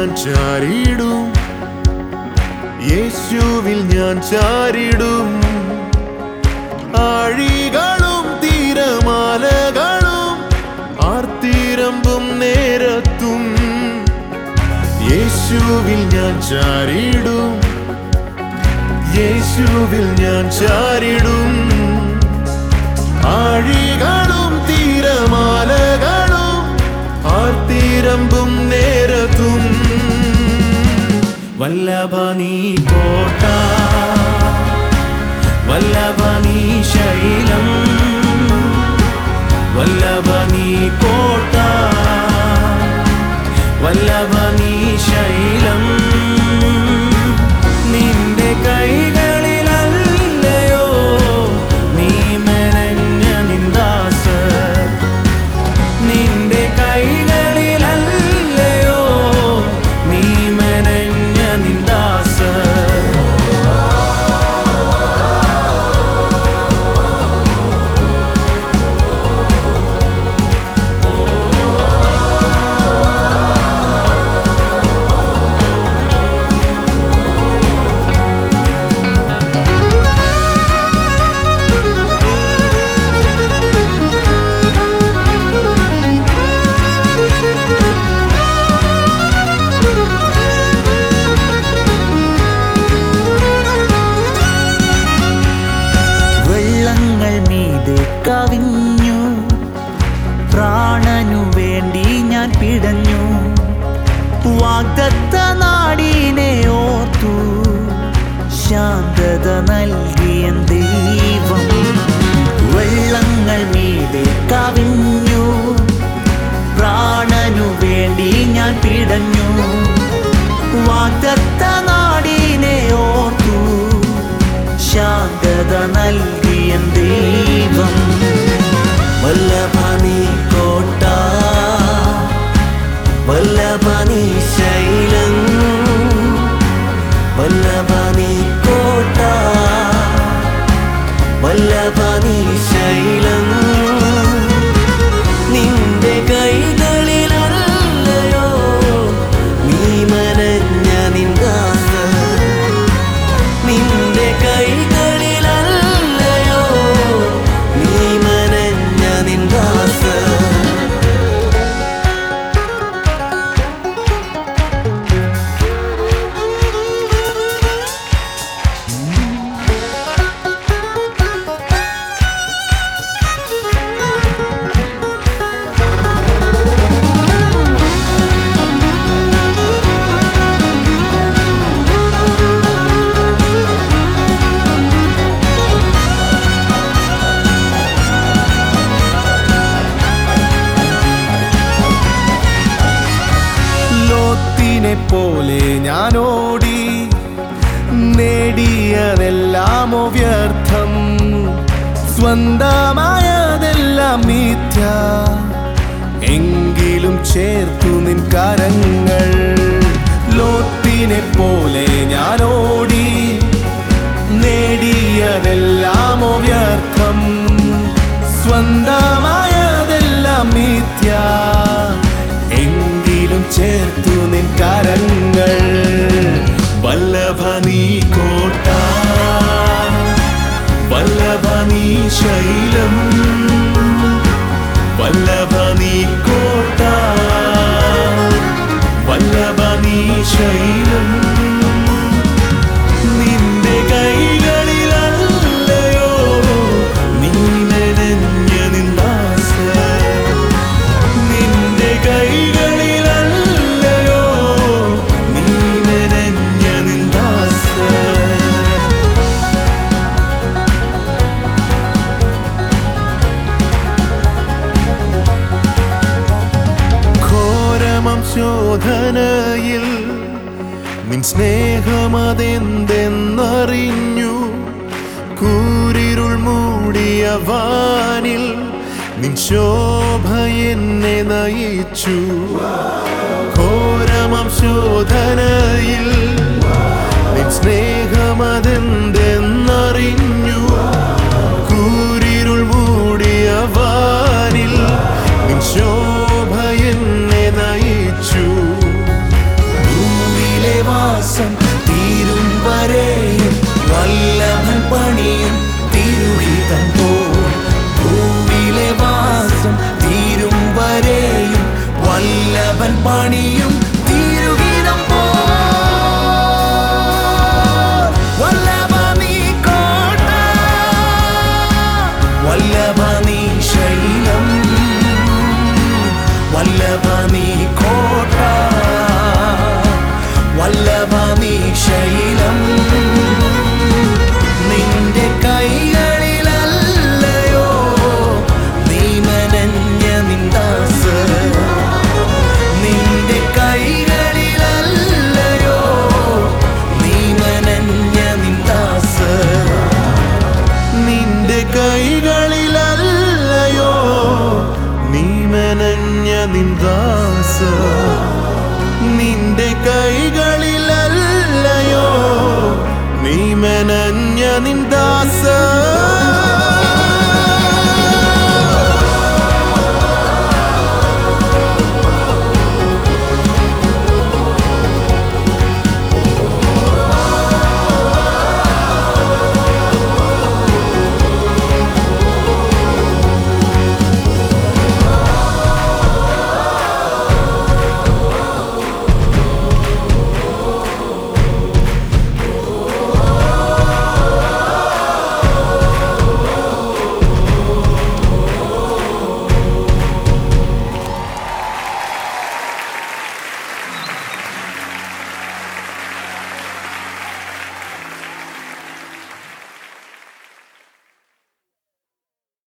ഞാൻ ചാരിടും യേശുവിൽ ഞാൻ ചാരിടും ആഴികളും തീരമാലകളും ആർത്തിരമ്പും നേരത്തും യേശുവിൽ ഞാൻ ചാരിടും യേശുവിൽ ഞാൻ ചാരിടും ആഴികളും തീരമാലകളും ആർത്തിരമ്പും നേരത്തും വല്ലഭനീ കോട്ട വല്ലഭനീ ശൈലം വല്ലഭനീ കോട്ട വല്ലഭനീ ശൈലം നിന്റെ കൈകളിലല്ലയോ നീ മെനഞ്ഞ നിന്ദാസ നിന്റെ കൈകളിലല്ലയോ നീ മെനഞ്ഞ നിന്ദാസ വെള്ളങ്ങൾ മീതെ കവിഞ്ഞു പ്രാണനു വേണ്ടി ഞാൻ പിടഞ്ഞു വാഗ്ദത്ത നാടിനെ ഓർത്തു ശാന്തത നൽകിയ ദൈവം വെള്ളങ്ങൾ മീതെ കവിഞ്ഞു പ്രാണനു വേണ്ടി ഞാൻ പിടഞ്ഞു വാഗ്ദത്ത നാടിനെ ഓർത്തു ശാന്തത നൽകിയ ദൈവം വല്ലഭനി കോട്ട വല്ലഭനി ശൈലം വല്ലഭനി കോട്ട വല്ലഭനി ശൈലം നിന്റെ കൈകളിലല്ലയോ നീ മനഞ്ഞ നിന്ദാസ നിന്റെ കൈകളിലല്ലയോ നീ മനഞ്ഞ നിന്ദാസ ലോത്തിനെ പോലെ ഞാൻ ഓടി നേടിയതെല്ലാമോ വ്യർത്ഥം സ്വന്തമായതെല്ലാം മിഥ്യ എങ്കിലും ചേർത്തു നിൻ കരങ്ങൾ ലോത്തിനെ പോലെ ഞാൻ ഓടി നേടിയതെല്ലാമോ വ്യർത്ഥം സ്വന്തമായതെല്ലാം മിഥ്യ എങ്കിലും ചേർത്തു നിൻ കരങ്ങൾ വല്ലഭനീ കോട്ട വല്ലഭനീ ശൈലം വല്ലഭനീ കോട്ട വല്ലഭനീ ശൈലം നിന്റെ കൈകളിലല്ലയോ നീ മെനഞ്ഞ നിന്ദാസ നിന്റെ കൈകളിലല്ലയോ നീ മെനഞ്ഞ നിന്ദാസ ഘോരമം ശോധനയിൽ നിൻ സ്നേഹമതെന്തെന്നറിഞ്ഞു കൂരിരുൾ മൂടിയ വാനിൽ നിൻ ശോഭ എന്നെ നയിച്ചു ഘോരമം ശോധനയിൽ നിൻ സ്നേഹമതെന്തെന്നറിഞ്ഞു കൂരിരുൾ മൂടിയ വാനിൽ നിൻ ശോഭ എന്നെ നയിച്ചു വല്ലവൻ പണിയും തീരുകിടം പോ വല്ലഭ നീ കോട്ട വല്ലഭ നീ ശൈലം വല്ലഭ നീ കോട്ട വല്ലഭ നീ ശൈലം നിന്റെ കൈകളിലല്ലയോ നീ മനഞ്ഞ നിന്ദാസ നിന്റെ കൈകളിലല്ലയോ നീ മനഞ്ഞ നിന്ദാസ നിന്റെ കൈകളിലല്ലയോ നീ മെനഞ്ഞ നിന്ദാസ നിന്റെ കൈകളിലല്ലയോ നീ മെനഞ്ഞ നിന്ദാസ